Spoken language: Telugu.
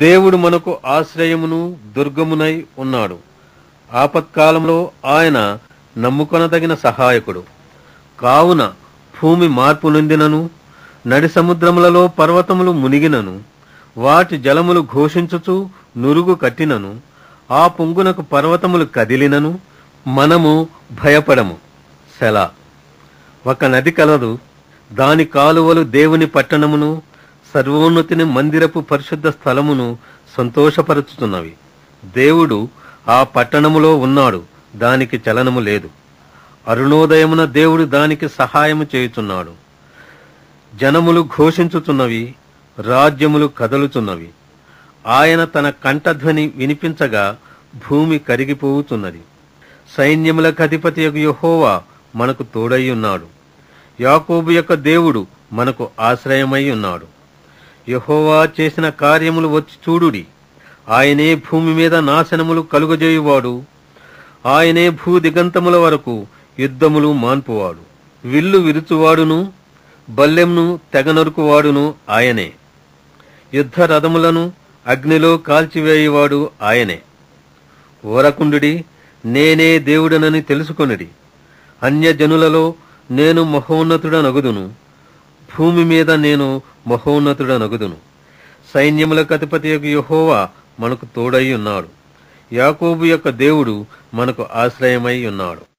దేవుడు మనకు ఆశ్రయమును దుర్గమునై ఉన్నాడు ఆపత్కాలంలో ఆయన నమ్ముకొనదగిన సహాయకుడు కావున భూమి మార్పు నొందినను నడి సముద్రములలో పర్వతములు మునిగినను వాటి జలములు ఘోషించుచు నురుగు కట్టినను ఆ పొంగునకు పర్వతములు కదిలినను మనము భయపడము సెలా ఒక నది కలదు దాని కాలువలు దేవుని పట్టణమును సర్వోన్నతిని మందిరపు పరిశుద్ధ స్థలమును సంతోషపరుచుతున్నవి దేవుడు ఆ పట్టణములో ఉన్నాడు దానికి చలనము లేదు అరుణోదయమున దేవుడు దానికి సహాయము చేయుచున్నాడు జనములు ఘోషించుచున్నవి రాజ్యములు కదలుచున్నవి ఆయన తన కంఠధ్వని వినిపించగా భూమి కరిగిపోవుతున్నది సైన్యములకు అధిపతి యెహోవా మనకు తోడై ఉన్నాడు యాకోబు యొక్క దేవుడు మనకు ఆశ్రయమై ఉన్నాడు యెహోవా చేసిన కార్యములు వచ్చి చూడుడి ఆయనే భూమి మీద నాశనములు కలుగజేయువాడు ఆయనే భూ దిగంతముల వరకు యుద్ధములు మాన్పువాడు విల్లు విరుచువాడును బల్లెంను తెగనరుకువాడును ఆయనే యుద్ధ రథములను అగ్నిలో కాల్చివేయువాడు ఆయనే ఓరకుండుడి నేనే దేవుడనని తెలుసుకొనిడి అన్యజనులలో నేను మహోన్నతుడనగుదును భూమి మీద నేను మహోన్నతుడనగుదును సైన్యములకు అధిపతి యొక్క యెహోవా మనకు తోడై ఉన్నాడు యాకోబు యొక్క దేవుడు మనకు ఆశ్రయమై ఉన్నాడు